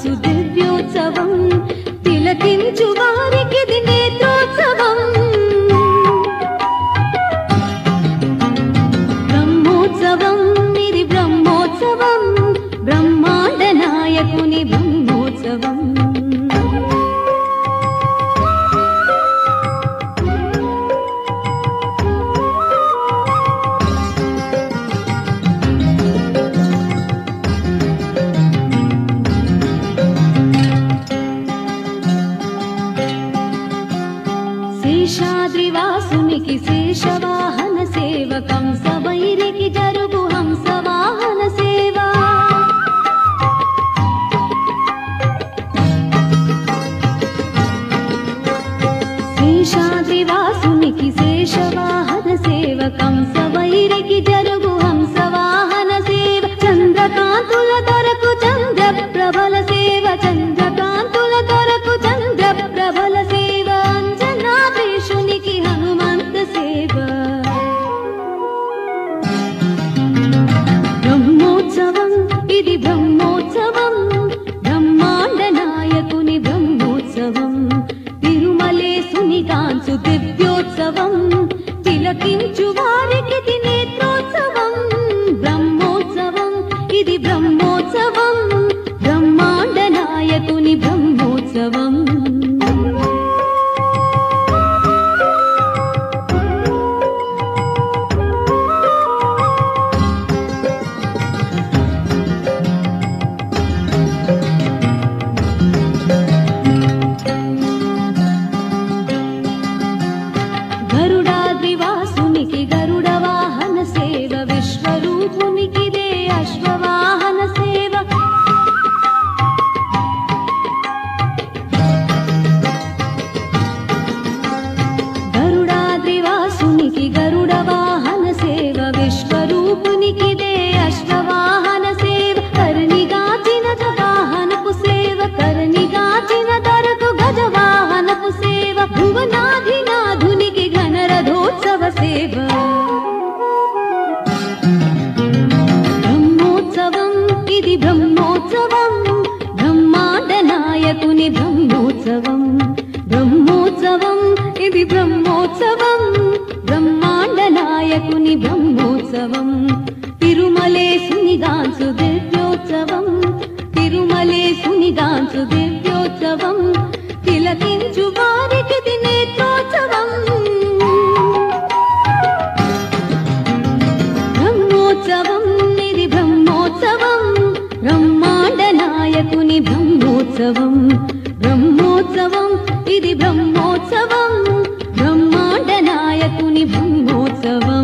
సునిగాంచు దివ్యోత్సవం తిలకించు వారికిది నేత్రోత్సవం బ్రహ్మోత్సవం ఇది బ్రహ్మోత్సవం బ్రహ్మాండ నాయకుని బ్రహ్మోత్సవం శేషాద్రివాసునికి శేషవాహన సేవకం సవైరికి జరుగు హంసవాహన సేవ శేషాద్రివాసునికి శేషవాహన సేవకం సవైరికి జరుగు హంసవాహన సేవ చంద్రకాంతుల దొరకు చంద్ర ప్రబల సేవ చంద్రకాంతుల దొరకు చంద్ర ప్రబల సేవ అంజనాభేషునికి హనుమంత సేవ బ్రహ్మోత్సవం ఇది బ్రహ్మోత్సవం బ్రహ్మాండ నాయకుని బ్రహ్మోత్సవం తిరుమలేసుని కాంచు దివ్యోత్సవం తిలకించు వారికి ఇది నేత్రోత్సవం బ్రహ్మోత్సవం ఇది బ్రహ్మోత్సవం బ్రహ్మాండ నాయకుని బ్రహ్మోత్సవం గరుడాద్రివాసునికి గరుడ వాహన సేవ విశ్వరూపునికిదే అశ్వవాహన సేవ గరుడాద్రివాసునికి గరుడ వాహన సేవ విశ్వరూపునికిదే అశ్వవాహన సేవ కర్ణిగాచిన వాహనపు సేవ కర్ణిగాచిన దరకు గజ వాహనపు సేవ భువనాధినాధునికి ఘనరథోత్సవ సేవ బ్రహ్మోత్సవం ఇది బ్రహ్మోత్సవం బ్రహ్మాండ నాయకుని బ్రహ్మోత్సవం ఇది బ్రహ్మోత్సవం బ్రహ్మాండ నాయకుని బ్రహ్మోత్సవం తిరుమలేసుని గాంచు దివ్యోత్సవం తిరుమలేసుని గాంచు దివ్యోత్సవం తిలకించు వారికి ఇది నేత్రోత్సవం బ్రహ్మోత్సవం ఇది బ్రహ్మోత్సవం బ్రహ్మాండ నాయకుని బ్రహ్మోత్సవం బ్రహ్మోత్సవం ఇది బ్రహ్మోత్సవం బ్రహ్మాండ నాయకుని బ్రహ్మోత్సవం